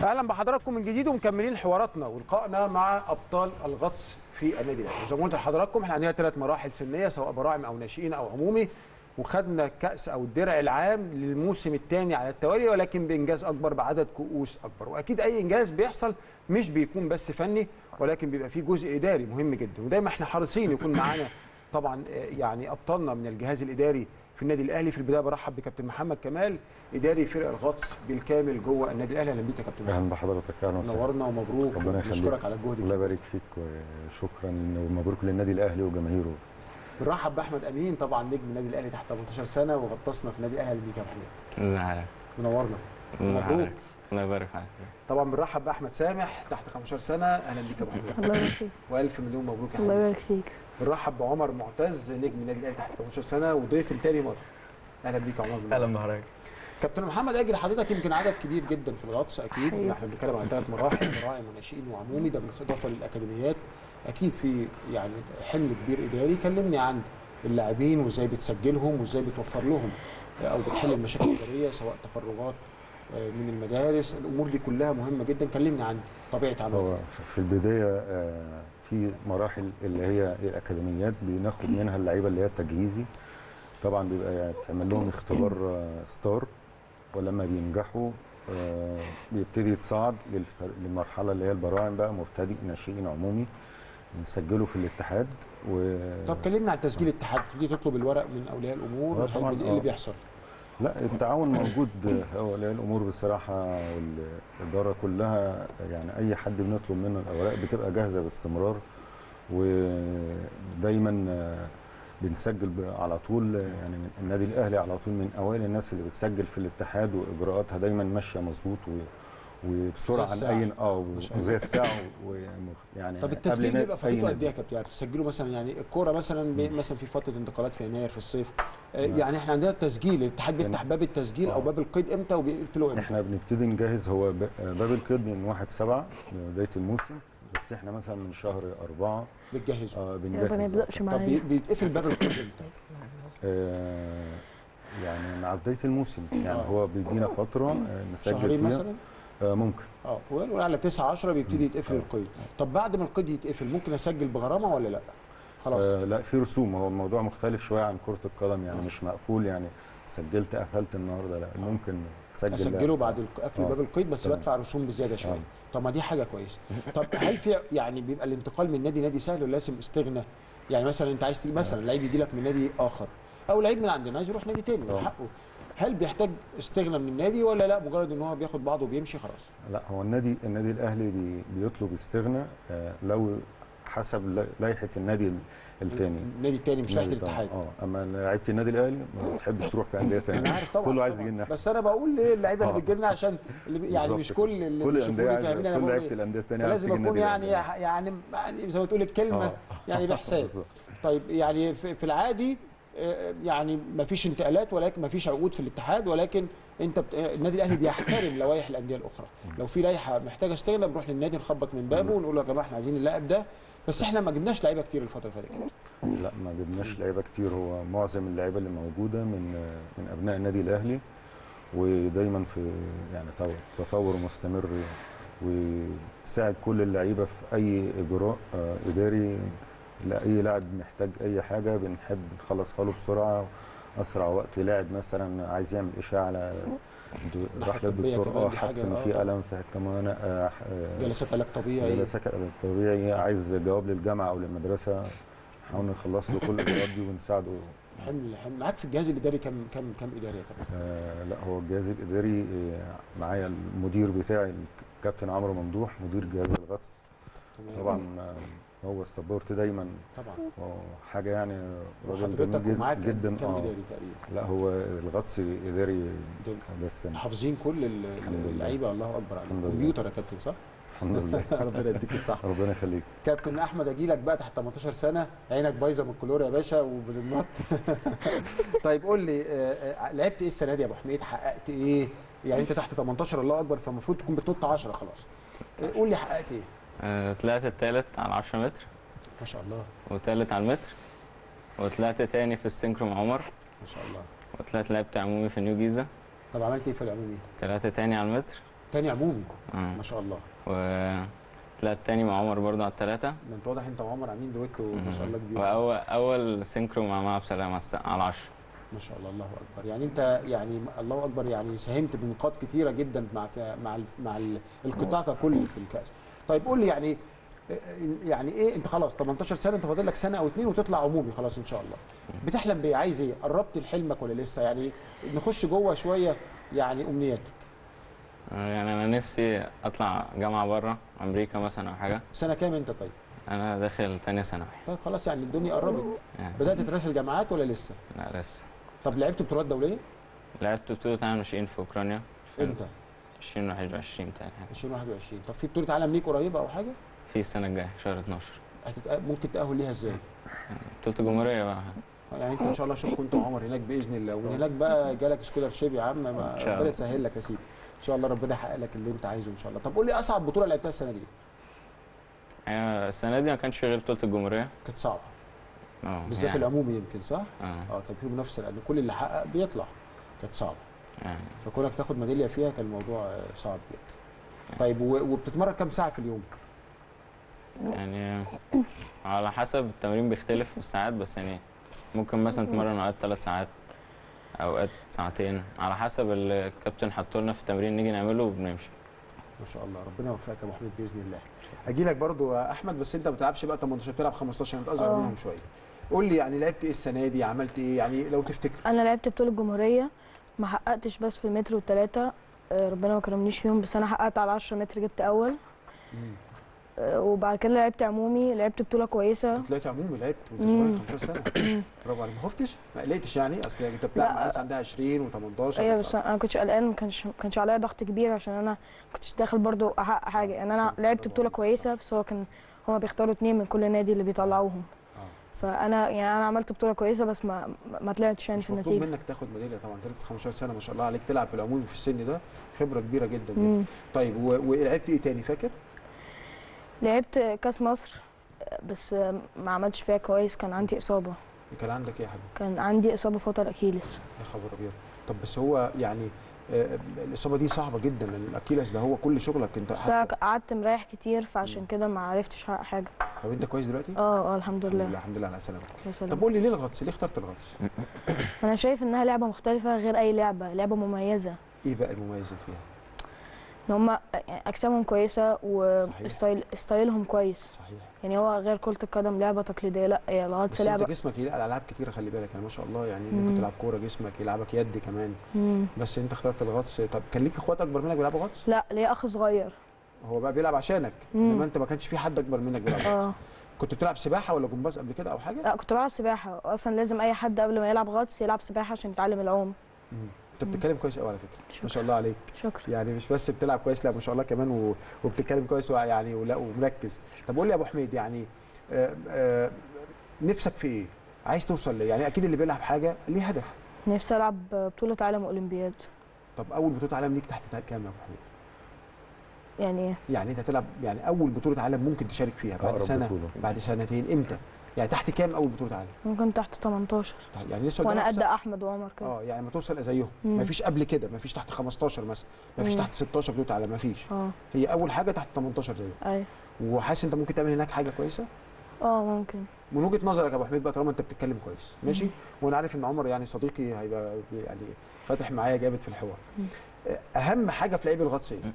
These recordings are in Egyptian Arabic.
اهلا بحضراتكم من جديد ومكملين حواراتنا ولقائنا مع ابطال الغطس في النادي الاهلي وزي ما قلت لحضراتكم احنا عندنا ثلاث مراحل سنيه سواء براعم او ناشئين او عمومي وخدنا الكاس او الدرع العام للموسم الثاني على التوالي ولكن بانجاز اكبر بعدد كؤوس اكبر واكيد اي انجاز بيحصل مش بيكون بس فني ولكن بيبقى فيه جزء اداري مهم جدا ودايما احنا حريصين يكون معانا طبعا آه، يعني ابطالنا من الجهاز الاداري في النادي الاهلي في البدايه برحب بكابتن محمد كمال اداري فرق الغطس بالكامل جوه النادي الاهلي اهلا بيك يا كابتن محمد اهلا بحضرتك اهلا وسهلا نورنا ومبروك ربنا يخليك نشكرك على الجهد الله الكبير. يبارك فيك وشكرا ومبروك للنادي الاهلي وجماهيره بنرحب باحمد امين طبعا نجم النادي الاهلي تحت 18 سنه وغطسنا في النادي الاهلي اهلا بيك يا محمد ازي حضرتك؟ منورنا ازي مبروك. حضرتك؟ الله يبارك فيك طبعا بنرحب باحمد سامح تحت 15 سنه اهلا بيك يا محمد الله يبارك فيك والف مليون مبروك يا الله حبيبي يبارك فيك بنرحب بعمر معتز نجم النادي الاهلي تحت 18 سنه وضيف لتاني مره اهلا بيك يا عمر اهلا بحضرتك كابتن محمد اجل حضرتك يمكن عدد كبير جدا في الغطس اكيد أيوة. احنا بنتكلم عن ثلاث مراحل براعم وناشئين وعمومي ده بالاضافه للاكاديميات اكيد في يعني حمل كبير اداري كلمني عن اللاعبين وازاي بتسجلهم وازاي بتوفر لهم او بتحل المشاكل الاداريه سواء تفرغات آه، من المدارس الامور دي كلها مهمه جدا كلمني عن طبيعه هو عملك في البدايه آه، في مراحل اللي هي الاكاديميات بناخد منها اللعيبه اللي هي التجهيزي طبعا بيبقى تعمل لهم اختبار آه، ستار ولما بينجحوا آه، بيبتدي يتصعد للف- للمرحله اللي هي البراعم بقى مبتدئ ناشئين عمومي نسجله في الاتحاد و طب كلمنا عن تسجيل الاتحاد تيجي تطلب الورق من اولياء الامور آه، هل طبعاً، ايه اللي آه. بيحصل لا التعاون موجود اولياء الامور بصراحه والاداره كلها يعني اي حد بنطلب منه الاوراق بتبقى جاهزه باستمرار ودايما آه، بنسجل ب- على طول يعني النادي الاهلي على طول من اوائل الناس اللي بتسجل في الاتحاد واجراءاتها دايما ماشيه مظبوط و وبسرعه زي عن الساعة. اي اه ما شاء الله. وزي الساعه ويعني طب التسجيل قبل بيبقى أي فترته نادي. قد ايه يا كابتن؟ يعني بتسجلوا مثلا يعني الكوره مثلا بي مثلا في فتره انتقالات في يناير في الصيف آه، يعني احنا عندنا التسجيل الاتحاد بيفتح باب التسجيل او آه. باب القيد امتى وبيقفلوا امتى؟ احنا بنبتدي نجهز هو ب- باب القيد من 1 7 بدايه الموسم بس احنا مثلا من شهر أربعة بتجهزوا آه يا رب ما بنجهز يبدأش طب بي- معايا بيتقفل باب القيد امتى؟ آه يعني مع بدايه الموسم يعني آه. هو بيدينا فتره آه نسجل شهرين فيها مثلا؟ آه ممكن اه ونقول على 9 10 بيبتدي يتقفل القيد طب بعد ما القيد يتقفل ممكن اسجل بغرامه ولا لا؟ خلاص آه لا في رسوم هو الموضوع مختلف شويه عن كره القدم يعني مش مقفول يعني سجلت قفلت النهارده لا ممكن تسجل اسجله بعد الق- قفل آه. باب القيد بس تمام. بدفع رسوم بزياده شويه آه. طب ما دي حاجه كويسه طب هل في يعني بيبقى الانتقال من نادي نادي سهل ولا لازم استغنى يعني مثلا انت عايز تيجي مثلا لعيب يجي لك من نادي اخر او لعيب من عندنا عايز يروح نادي تاني من آه. حقه هل بيحتاج استغنى من النادي ولا لا مجرد ان هو بياخد بعضه وبيمشي خلاص لا هو النادي النادي الاهلي بي بيطلب استغناء آه لو حسب لا- لائحه النادي ال- التاني النادي التاني مش لائحه النادي طبعاً. الاتحاد اه اما لعيبه النادي الاهلي ما بتحبش تروح في انديه ثانيه انا عارف طبعا كله عايز طبعاً. يجي لنا بس انا بقول ليه اللعيبه اللي آه. بتجي لنا عشان اللي بي- يعني بالظبط مش كده. كل اللي كل بيشوفوني الانديه فاهمين انا عايزه كل بقول لعيبه إيه. الانديه الثانيه عايز لازم تيجي اكون النادي يعني الأهلي. يعني يعني زي ما تقول الكلمه آه. يعني باحساس بالظبط. طيب يعني في في العادي آه، يعني ما فيش انتقالات ولكن ما فيش عقود في الاتحاد ولكن انت بت... آه، النادي الاهلي بيحترم لوائح الانديه الاخرى لو في لائحه محتاجه استغنى بنروح للنادي نخبط من بابه ونقول له يا جماعه احنا عايزين اللاعب ده بس احنا ما جبناش لعيبه كتير الفتره اللي فاتت كده. لا ما جبناش لعيبه كتير هو معظم اللعيبه اللي موجوده من من ابناء النادي الاهلي ودايما في يعني تو- تطور مستمر وتساعد كل اللعيبه في اي اجراء آه، اداري لاي لاعب محتاج اي حاجه بنحب نخلصها له بسرعه اسرع وقت لاعب مثلا عايز يعمل اشاعه على ناحية راح طبية للدكتور كمان اه دي حاجة، حس ان آه في طبعاً. الم في حته معينه آه، آه، جلسات علاج طبيعي جلسات طبيعي عايز جواب للجامعه او للمدرسه نحاول نخلص له كل الاجراءات دي ونساعده حمل حمل معاك في الجهاز الاداري كم كم كم اداري يا كابتن؟ آه لا هو الجهاز الاداري آه معايا المدير بتاعي الكابتن عمرو ممدوح مدير جهاز الغطس تمام. طبعا آه هو السبورت دايما طبعا هو حاجه يعني راجل وحضرتك جميل ومعاك جد- جدا كم اه اداري تقريبا؟ لا هو الغطس اداري دول بس حافظين كل ال- الحمد لله. اللعيبه الله اكبر عليك الحمد لله. كمبيوتر يا كابتن صح؟ الحمد لله ربنا يديك الصحه ربنا يخليك كابتن احمد اجي لك بقى تحت 18 سنه عينك بايظه من الكلور يا باشا وبالنط طيب قول لي آه، آه، لعبت ايه السنه دي يا ابو حميد حققت ايه يعني انت تحت 18 الله اكبر فالمفروض تكون بتنط 10 خلاص آه، قول لي حققت ايه آه، طلعت التالت على 10 متر ما شاء الله وتالت على المتر وطلعت تاني في السينكرو مع عمر ما شاء الله وطلعت لعبت عمومي في نيو جيزة طب عملت ايه في العمومي طلعت تاني على المتر تاني عمومي اه ما شاء الله وطلعت تاني مع عمر برضه على التلاتة ده انت واضح انت وعمر عاملين دويتو ما شاء الله كبير واول اول سينكرو مع مع سلام على الس- على العشرة ما شاء الله الله اكبر يعني انت يعني الله اكبر يعني ساهمت بنقاط كتيره جدا مع مع ال- مع ال- القطاع ككل في الكاس طيب قول لي يعني يعني ايه انت خلاص 18 سنه انت فاضل لك سنه او اتنين وتطلع عمومي خلاص ان شاء الله بتحلم بايه عايز ايه قربت لحلمك ولا لسه يعني نخش جوه شويه يعني امنياتك آه، يعني انا نفسي اطلع جامعة بره امريكا مثلا او حاجة سنه كام انت طيب انا داخل تانية ثانوي طيب خلاص يعني الدنيا قربت يعني بدات تراسل جامعات ولا لسه لا لسه طب لعبت بطولات دوليه لعبت بطولة عالم ناشئين في اوكرانيا في امتى 2021 تاني حاجة 2021 طب في بطوله عالم ليك قريبه او حاجه في السنة الجاية شهر 12 هتتأ... ممكن تاهل ليها ازاي بطولة الجمهورية بقى يعني انت ان شاء الله اشوفكم انت وعمر هناك باذن الله ومن هناك بقى جالك سكولرشيب يا عم ما إن شاء ربنا الله. يسهل لك يا سيدي ان شاء الله ربنا يحقق لك اللي انت عايزه ان شاء الله طب قول لي اصعب بطوله لعبتها السنه دي يعني السنة دي ما كانش في غير بطولة الجمهورية كانت صعبه اه بالذات يعني- العمومي يمكن صح اه اه كان في منافسه لان كل اللي حقق بيطلع كانت صعبه يعني فكونك تاخد ميداليه فيها كان الموضوع آه، صعب جدا طيب و- وبتتمرن كام ساعه في اليوم يعني على حسب التمرين بيختلف في الساعات بس يعني ممكن مثلا تمرن اوقات ثلاث ساعات اوقات ساعتين على حسب اللي الكابتن حطه لنا في التمرين نيجي نعمله وبنمشي ما شاء الله ربنا يوفقك يا ابو حميد باذن الله اجي لك برضو يا احمد بس انت ما بتلعبش بقى 18 بتلعب 15 انت اصغر آه. منهم شويه قول لي يعني لعبت ايه السنه دي عملت ايه يعني لو تفتكر انا لعبت بطوله الجمهوريه ما حققتش بس في المتر والتلاته آه، ربنا ما كرمنيش فيهم بس انا حققت على 10 متر جبت اول آه، وبعد كده لعبت عمومي لعبت بطوله كويسه انت طلعت عمومي لعبت وانت مم. صغير 15 سنه برافو عليك ما خفتش ما قلقتش يعني اصل انت بتلعب لا. مع ناس عندها 20 و18 ايوه بس انا ما كنتش قلقان ما كانش ما كانش عليا ضغط كبير عشان انا ما كنتش داخل برضو احقق حاجه يعني انا لعبت بطوله كويسه بس هو كان هما بيختاروا اتنين من كل نادي اللي بيطلعوهم آه. فانا يعني انا عملت بطوله كويسه بس ما ما طلعتش يعني مش في مطلوب النتيجه منك تاخد ميداليه طبعا انت لسه 15 سنه ما شاء الله عليك تلعب في العمومي في السن ده خبره كبيره جدا جدا مم. طيب و- ولعبت ايه تاني فاكر لعبت كاس مصر آه، بس آه، ما عملتش فيها كويس كان عندي اصابه كان عندك ايه يا حبيبي كان عندي اصابه في وتر الاكيلس يا خبر ابيض طب بس هو يعني آه، الاصابه دي صعبه جدا لان الاكيلس ده هو كل شغلك انت بس أنا حتى قعدت مريح كتير فعشان كده ما عرفتش احقق حاجه طب انت كويس دلوقتي اه اه الحمد الحمد لله لله الحمد لله على سلامتك يا طب سلام قول لي ليه الغطس ليه اخترت الغطس انا شايف انها لعبه مختلفه غير اي لعبه لعبه مميزه ايه بقى المميز اللي فيها ان هم اجسامهم كويسه وستايل ستايلهم كويس صحيح يعني هو غير كره القدم لعبه تقليديه لا هي الغطس بس انت لعبه جسمك يلعب العاب كتيره خلي بالك يعني ما شاء الله يعني مم. ممكن تلعب كوره جسمك يلعبك يد كمان مم. بس انت اخترت الغطس طب كان ليك اخوات اكبر منك بيلعبوا غطس لا ليه اخ صغير هو بقى بيلعب عشانك مم. انما انت ما كانش في حد اكبر منك بيلعب غطس اه كنت بتلعب سباحه ولا جمباز قبل كده او حاجه لا كنت بلعب سباحه اصلا لازم اي حد قبل ما يلعب غطس يلعب سباحه عشان يتعلم العوم مم. انت بتتكلم كويس قوي على فكره ما شكرا. شاء الله عليك شكرا يعني مش بس بتلعب كويس لا ما شاء الله كمان و... وبتتكلم كويس يعني ولا ومركز طب قول لي يا ابو حميد يعني آه آه نفسك في ايه عايز توصل ليه يعني اكيد اللي بيلعب حاجه ليه هدف نفسي العب بطوله عالم واولمبياد طب اول بطوله عالم ليك تحت كام يا ابو حميد يعني ايه يعني انت تلعب يعني اول بطوله عالم ممكن تشارك فيها بعد أقرب سنه بطولة. بعد سنتين امتى يعني تحت كام اول بطوله عالم ممكن تحت 18 تحت- يعني لسه وانا قدامك قد سنة. احمد وعمر كده اه يعني ما توصل زيهم مم. ما فيش قبل كده ما فيش تحت 15 مثلا ما فيش مم. تحت 16 بطوله عالم ما فيش اه هي اول حاجه تحت 18 زيهم ايوه وحاسس انت ممكن تعمل هناك حاجه كويسه اه ممكن من وجهه نظرك يا ابو حميد بقى طالما انت بتتكلم كويس ماشي وانا عارف ان عمر يعني صديقي هيبقى يعني فاتح معايا جامد في الحوار مم. اهم حاجه في لعيب الغطس ايه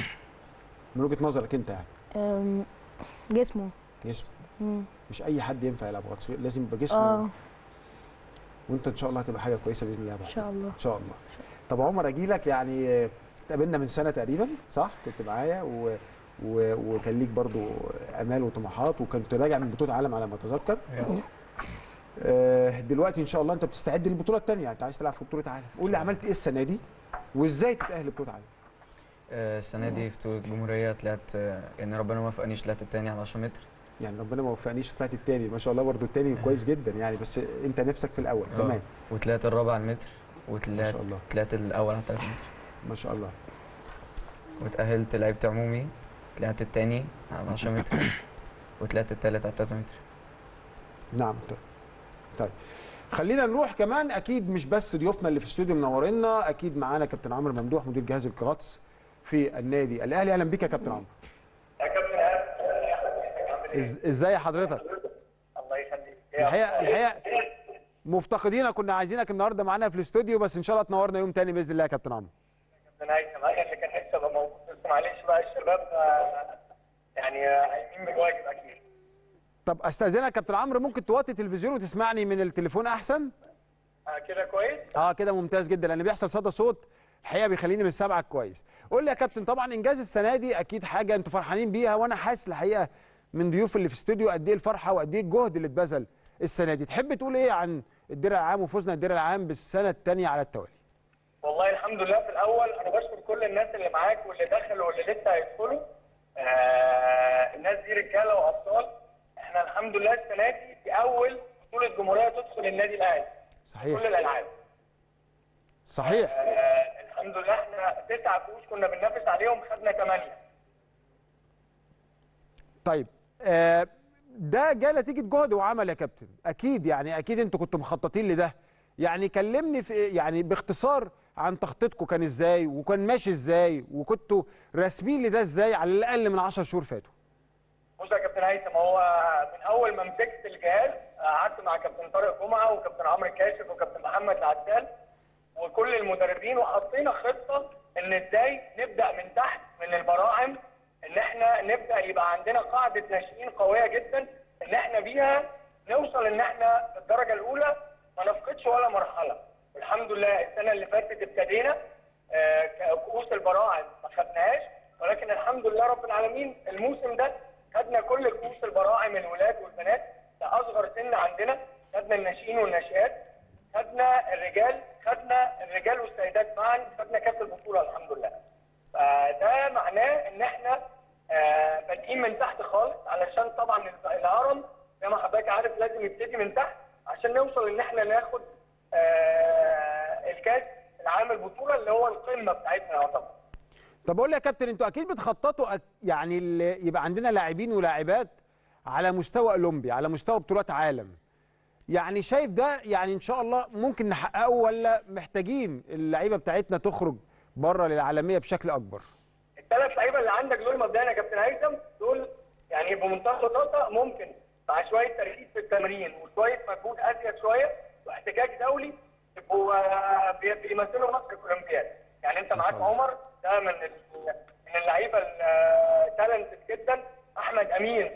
من وجهه نظرك انت يعني أم، جسمه جسم مم. مش اي حد ينفع يلعب غطس لازم يبقى جسمه اه وانت ان شاء الله هتبقى حاجه كويسه باذن الله يا ابو ان شاء حميد. الله ان شاء الله طب عمر اجي لك يعني آه، اتقابلنا من سنه تقريبا صح كنت معايا و... و... وكان ليك برضو امال وطموحات وكنت راجع من بطوله عالم على ما اتذكر آه، دلوقتي ان شاء الله انت بتستعد للبطوله الثانيه انت عايز تلعب في بطوله عالم قول لي عملت ايه السنه دي وازاي تتاهل لبطوله عالم آه، السنة دي في بطولة الجمهورية طلعت آه، يعني ربنا ما وفقنيش طلعت التاني على 10 متر يعني ربنا ما وفقنيش طلعت الثاني ما شاء الله برضو الثاني كويس جدا يعني بس انت نفسك في الاول آه. تمام وطلعت الرابع على المتر ما وطلعت شاء الله طلعت الأول على 3 متر ما شاء الله واتأهلت لعبت عمومي طلعت التاني على 10 متر وطلعت التالت على 3 متر نعم طيب. طيب خلينا نروح كمان اكيد مش بس ضيوفنا اللي في الاستوديو منورينا اكيد معانا كابتن عمرو ممدوح مدير جهاز الغطس في النادي الاهلي اهلا بيك يا كابتن عمرو يا كابتن عامل ايه؟ إز- ازاي حضرتك الله يخليك الحقيقه الحقيقه مفتقدينك كنا عايزينك النهارده معانا في الاستوديو بس ان شاء الله تنورنا يوم تاني باذن الله يا كابتن عمرو كابتن هيثم انا اللي كان نفسي ابقى موجود بس معلش بقى الشباب آه، يعني آه، قايمين بالواجب اكيد طب استاذنك يا كابتن عمرو ممكن توطي التلفزيون وتسمعني من التليفون احسن آه، كده كويس؟ اه كده ممتاز جدا لان بيحصل صدى صوت الحقيقه بيخليني مش سامعك كويس قول لي يا كابتن طبعا انجاز السنه دي اكيد حاجه انتوا فرحانين بيها وانا حاسس الحقيقه من ضيوف اللي في الاستوديو قد ايه الفرحه وقد ايه الجهد اللي اتبذل السنه دي تحب تقول ايه عن الدرع العام وفوزنا الدرع العام بالسنه الثانيه على التوالي والله الحمد لله في الاول انا بشكر كل الناس اللي معاك واللي دخلوا واللي لسه هيدخلوا آه الناس دي رجاله وابطال احنا الحمد لله السنه دي في اول بطوله جمهوريه تدخل النادي الاهلي صحيح كل الالعاب صحيح آه الحمد لله احنا تسع كؤوس كنا بننافس عليهم خدنا ثمانيه طيب آه ده جاء نتيجه جهد وعمل يا كابتن اكيد يعني اكيد انتوا كنتوا مخططين لده يعني كلمني في يعني باختصار عن تخطيطكم كان ازاي وكان ماشي ازاي وكنتوا راسمين لده ازاي على الاقل من 10 شهور فاتوا بص يا كابتن هيثم هو من اول ما مسكت الجهاز قعدت مع كابتن طارق جمعه وكابتن عمرو الكاشف وكابتن محمد العسال وكل المدربين وحطينا خطه ان ازاي نبدا من تحت من البراعم ان احنا نبدا يبقى عندنا قاعده ناشئين قويه جدا ان احنا بيها نوصل ان احنا في الدرجه الاولى ما نفقدش ولا مرحله والحمد لله السنه اللي فاتت ابتدينا آه، كؤوس البراعم ما خدناهاش ولكن الحمد لله رب العالمين الموسم ده خدنا كل كؤوس البراعم الولاد والبنات لاصغر سن عندنا خدنا الناشئين والناشئات خدنا الرجال خدنا الرجال والسيدات معا خدنا كاس البطوله الحمد لله فده معناه ان احنا آه، بادئين من تحت خالص علشان طبعا الهرم زي ما حضرتك عارف لازم يبتدي من تحت عشان نوصل ان احنا ناخد آه، الكاس العام البطوله اللي هو القمه بتاعتنا يعتبر طب اقول لي يا كابتن انتوا اكيد بتخططوا أك- يعني ال- يبقى عندنا لاعبين ولاعبات على مستوى اولمبي على مستوى بطولات عالم يعني شايف ده يعني ان شاء الله ممكن نحققه ولا محتاجين اللعيبه بتاعتنا تخرج بره للعالميه بشكل اكبر الثلاث لعيبه اللي عندك دول مبدئيا يا كابتن هيثم دول يعني بمنتهى البساطه ممكن مع شويه تركيز في التمرين وشويه مجهود ازيد شويه واحتكاك دولي يبقوا آه، بي- بيمثلوا مصر في الاولمبياد يعني انت معاك عمر ده من ال- من اللعيبه التالنتد جدا احمد امين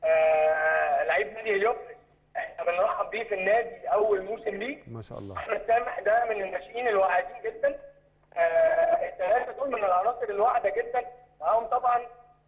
آه، لعيب نادي هليوبلس احنا بنرحب بيه في النادي اول موسم ليه ما شاء الله احمد سامح ده من الناشئين الواعدين جدا آه، الثلاثه دول من العناصر الواعده جدا معاهم طبعا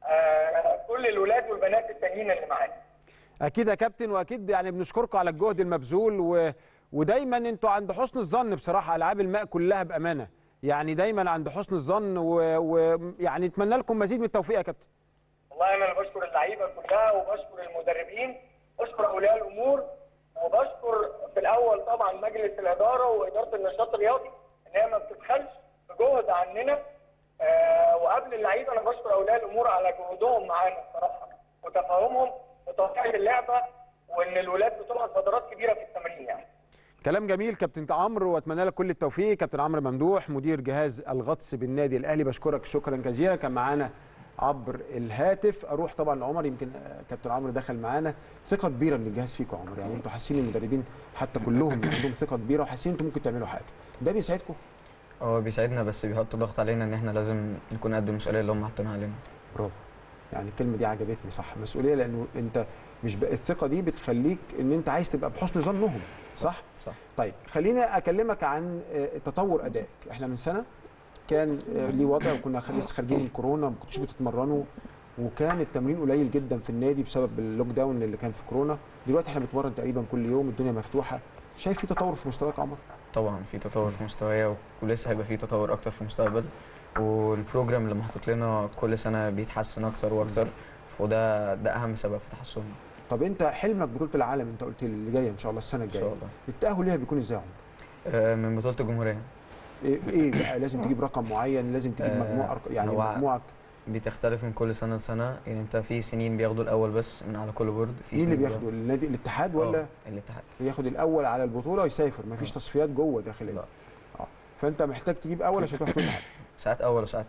آه، كل الولاد والبنات التانيين اللي معانا اكيد يا كابتن واكيد يعني بنشكركم على الجهد المبذول و... ودايما انتوا عند حسن الظن بصراحه العاب الماء كلها بامانه يعني دايما عند حسن الظن ويعني و... يعني نتمنى لكم مزيد من التوفيق يا كابتن والله انا اللي بشكر اللعيبه كلها وبشكر المدربين بشكر اولياء الامور وبشكر في الاول طبعا مجلس الاداره واداره النشاط الرياضي ان هي ما بتبخلش بجهد عننا آه وقبل اللعيبه انا بشكر اولياء الامور على جهودهم معانا الصراحه وتفاهمهم وتوقيع اللعبه وان الولاد بتقعد فترات كبيره في التمرين يعني كلام جميل كابتن عمرو واتمنى لك كل التوفيق كابتن عمرو ممدوح مدير جهاز الغطس بالنادي الاهلي بشكرك شكرا جزيلا كان معانا عبر الهاتف اروح طبعا لعمر يمكن آه، كابتن عمرو دخل معانا ثقه كبيره من الجهاز فيكم يا عمر يعني انتوا حاسين المدربين حتى كلهم عندهم ثقه كبيره وحاسين انتوا ممكن تعملوا حاجه ده بيساعدكم هو بيساعدنا بس بيحط ضغط علينا ان احنا لازم نكون قد المسؤوليه اللي هم حاطينها علينا برافو يعني الكلمه دي عجبتني صح مسؤوليه لانه انت مش بقى الثقه دي بتخليك ان انت عايز تبقى بحسن ظنهم صح صح. طيب خليني اكلمك عن آه، تطور ادائك احنا من سنه كان آه، ليه وضع وكنا خ- لسه خارجين من كورونا ما كنتوش بتتمرنوا وكان التمرين قليل جدا في النادي بسبب اللوك داون اللي كان في كورونا دلوقتي احنا بنتمرن تقريبا كل يوم الدنيا مفتوحه شايف في تطور في مستواك يا عمر طبعا في تطور في مستوايا ولسه هيبقى في تطور اكتر في المستقبل والبروجرام اللي محطوط لنا كل سنه بيتحسن اكتر واكتر وده ده اهم سبب في تحسننا طب انت حلمك بطوله العالم انت قلت لي اللي جايه ان شاء الله السنه ان شاء الجايه الله التاهل ليها بيكون ازاي يا عمر آه، من بطوله الجمهوريه ايه إيه بقى لازم تجيب رقم معين لازم تجيب آه، مجموع أرق- يعني هو مجموعك بتختلف من كل سنه لسنه يعني انت في سنين بياخدوا الاول بس من على كل بورد في مين اللي سنين بياخده النادي الاتحاد بياخدوا- ولا آه، الاتحاد ياخد الاول على البطوله ويسافر مفيش تصفيات جوه داخليه لا. اه فانت محتاج تجيب اول عشان تروح كل حاجه ساعات اول وساعات تاني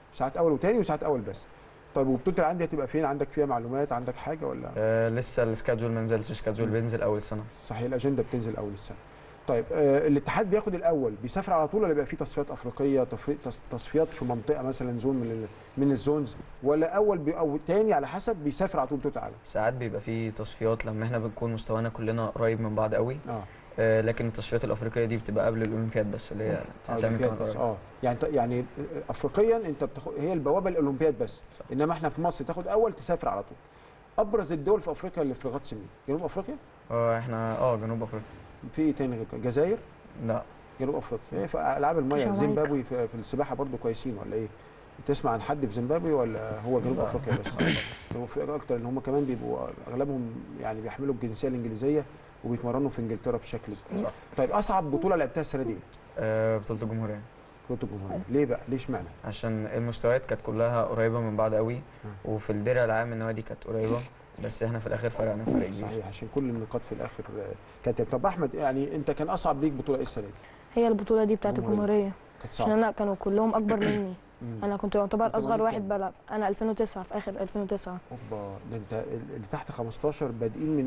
ساعات اول وتاني وساعات اول بس طيب وبطوله العالم دي هتبقى فين عندك فيها معلومات عندك حاجه ولا آه لسه السكادجول ما نزلش السكادجول بينزل اول السنه صحيح الاجنده بتنزل اول السنه طيب آه الاتحاد بياخد الاول بيسافر على طول ولا بيبقى فيه تصفيات افريقيه تفري- تص- تصفيات في منطقه مثلا زون من ال- من الزونز ولا اول بي او تاني على حسب بيسافر على طول بطوله العالم ساعات بيبقى فيه تصفيات لما احنا بنكون مستوانا كلنا قريب من بعض قوي اه آه لكن التصفيات الافريقيه دي بتبقى قبل الاولمبياد بس اللي هي آه، هتعمل الأولمبياد كمان بس. قريب اه يعني ت- يعني افريقيا انت بتاخد هي البوابه الاولمبياد بس صح. انما احنا في مصر تاخد اول تسافر على طول ابرز الدول في افريقيا اللي في غطس مين جنوب افريقيا اه احنا اه جنوب افريقيا في ايه تاني غير كده؟ الجزائر لا جنوب افريقيا هي في العاب الميه جامايكا. زيمبابوي في, في السباحه برضو كويسين ولا ايه تسمع عن حد في زيمبابوي ولا هو جنوب لا. افريقيا بس جنوب افريقيا اكتر ان هم كمان بيبقوا اغلبهم يعني بيحملوا الجنسيه الانجليزيه وبيتمرنوا في انجلترا بشكل كبير صح. طيب اصعب بطوله لعبتها السنه دي ايه؟ آه بطوله الجمهوريه بطوله الجمهوريه ليه بقى ليه اشمعنى عشان المستويات كانت كلها قريبه من بعض قوي وفي الدرع العام النوادي كانت قريبه بس احنا في الاخر فرقنا فرق كبير صحيح عشان كل النقاط في الاخر آه، كانت طب احمد يعني انت كان اصعب ليك بطوله ايه السنه دي؟ هي البطوله دي بتاعت جمهورية. الجمهوريه كانت عشان صعبه انا كانوا كلهم اكبر مني مم. انا كنت يعتبر أنت اصغر مواليد واحد كام؟ بلعب انا 2009 في اخر 2009 اوبا ده انت اللي تحت 15 بادئين من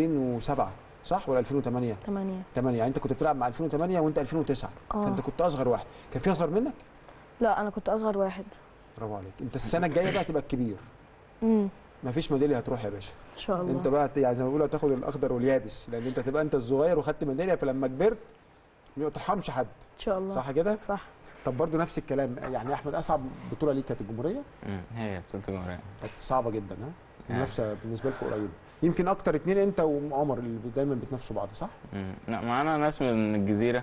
2007 صح ولا 2008 8 8 يعني انت كنت بتلعب مع 2008 وانت 2009 اه فانت كنت اصغر واحد كان في اصغر منك لا انا كنت اصغر واحد برافو عليك انت السنه الجايه بقى تبقى الكبير امم مفيش ميداليه هتروح يا باشا ان شاء الله انت بقى هت- يعني زي ما بيقولوا هتاخد الاخضر واليابس لان انت تبقى انت الصغير وخدت ميداليه فلما كبرت ما ترحمش حد ان شاء الله صح كده صح طب برضو نفس الكلام يعني احمد اصعب بطوله ليك كانت الجمهوريه مم، هي بطوله الجمهوريه كانت صعبه جدا ها يعني. المنافسه بالنسبه لكم قريبه يمكن اكتر اتنين انت وعمر اللي دايما بتنافسوا بعض صح مم. لا معانا ناس من الجزيره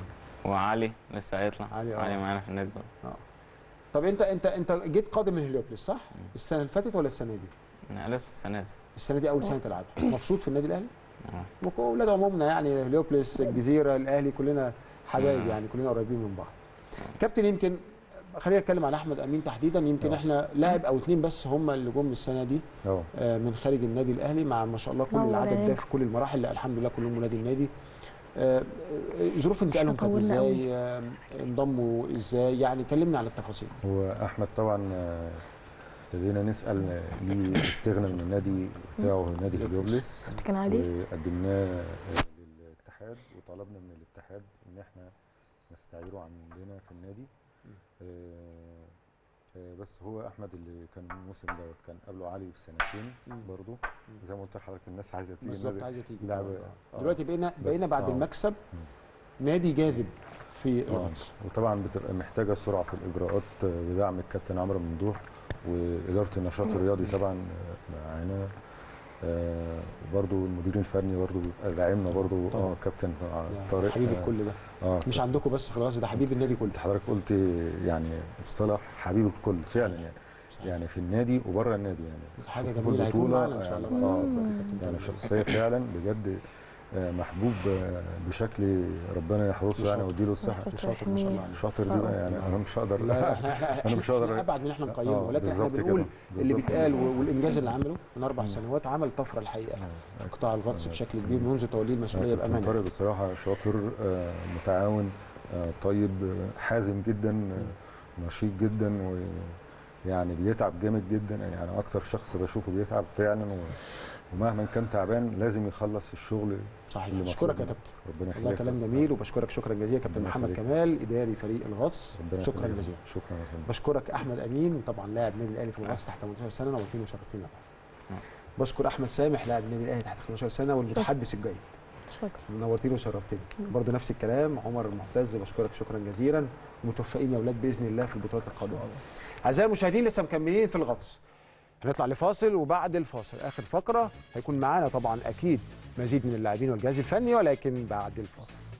وعلي لسه هيطلع علي، آه. علي معانا في الناس برضه طب انت انت انت جيت قادم من هليوبلس صح مم. السنه اللي فاتت ولا السنه دي لا، لسه السنه دي السنه دي اول سنه تلعبها مبسوط في النادي الاهلي آه. واولاد عمومنا يعني هليوبلس الجزيره الاهلي كلنا حبايب مم. يعني كلنا قريبين من بعض كابتن يمكن خلينا نتكلم عن احمد امين تحديدا يمكن آه. احنا لاعب او اتنين بس هم اللي جم السنه دي اه آه، من خارج النادي الاهلي مع ما شاء الله كل نور العدد ده عينيك. في كل المراحل اللي الحمد لله كلهم ولاد النادي آه، آه، ظروف انتقالهم كانت طولنا ازاي آه، انضموا ازاي يعني كلمنا عن التفاصيل هو احمد طبعا آه، ابتدينا نسال آه، ليه استغنى من النادي بتاعه نادي هليوبلس شفت كان علي وقدمناه آه، للاتحاد وطلبنا من الاتحاد ان احنا نستعيره عندنا في النادي آه، آه، بس هو احمد اللي كان الموسم دوت كان قبله علي بسنتين مم. برضه زي ما قلت لحضرتك الناس عايزه تيجي بالظبط النادي. عايزه تيجي لاعب- آه. آه. دلوقتي بقينا بس- بقينا بعد آه. المكسب مم. نادي جاذب في آه. الغطس وطبعا بتبقى محتاجه سرعه في الاجراءات آه، بدعم الكابتن عمرو ممدوح واداره النشاط الرياضي طبعا آه، معانا آه، وبرضه المدير الفني برضه بيبقى داعمنا برضه طبعاً. اه كابتن آه، يا طارق حبيب آه، الكل ده اه مش عندكم بس في الغطس ده حبيب النادي كله انت حضرتك قلت يعني مصطلح حبيب الكل فعلا يعني صحيح. يعني في النادي وبره النادي يعني حاجه في جميله هيكون البطولة معانا ان شاء الله يعني- بعد آه، بكرة دي كابتن يعني تامر. شخصيه فعلا بجد آه، محبوب آه، بشكل ربنا يحرسه يعني شاطر. ويديله الصحه شاطر. شاطر ما شاء الله عليه شاطر دي بقى يعني انا مش هقدر لا لا احنا احنا أنا مش هقدر- احنا ابعد من احنا نقيمه آه، ولكن احنا بالظبط بنقول كده. اللي بالظبط بيتقال كده. والانجاز اللي عمله من اربع مم. سنوات عمل طفره الحقيقه آه. في قطاع الغطس آه. بشكل كبير منذ توليه المسؤوليه كابتن بامانه طارق بصراحه شاطر آه، متعاون آه، طيب آه، حازم جدا آه، نشيط جدا ويعني بيتعب جامد جدا يعني اكتر شخص بشوفه بيتعب فعلا و- ومهما كان تعبان لازم يخلص الشغل صحيح اللي بشكرك يا مطلوب. كابتن ربنا يخليك والله كلام جميل وبشكرك شكرا جزيلا كابتن ربنا محمد يخليك. كمال اداري فريق الغطس ربنا شكرا يخليك. جزيلا شكرا يا فندم. بشكرك احمد امين طبعا لاعب نادي الاهلي في الغطس تحت 18 سنه نورتني وشرفتني نعم. بشكر احمد سامح لاعب النادي الاهلي تحت 15 سنه والمتحدث الجيد شكرا نورتيني وشرفتني برضه نفس الكلام عمر المعتز بشكرك شكرا جزيلا ومتوفقين يا اولاد باذن الله في البطولات القادمه اعزائي المشاهدين لسه مكملين في الغطس هنطلع لفاصل وبعد الفاصل اخر فقره هيكون معانا طبعا اكيد مزيد من اللاعبين والجهاز الفني ولكن بعد الفاصل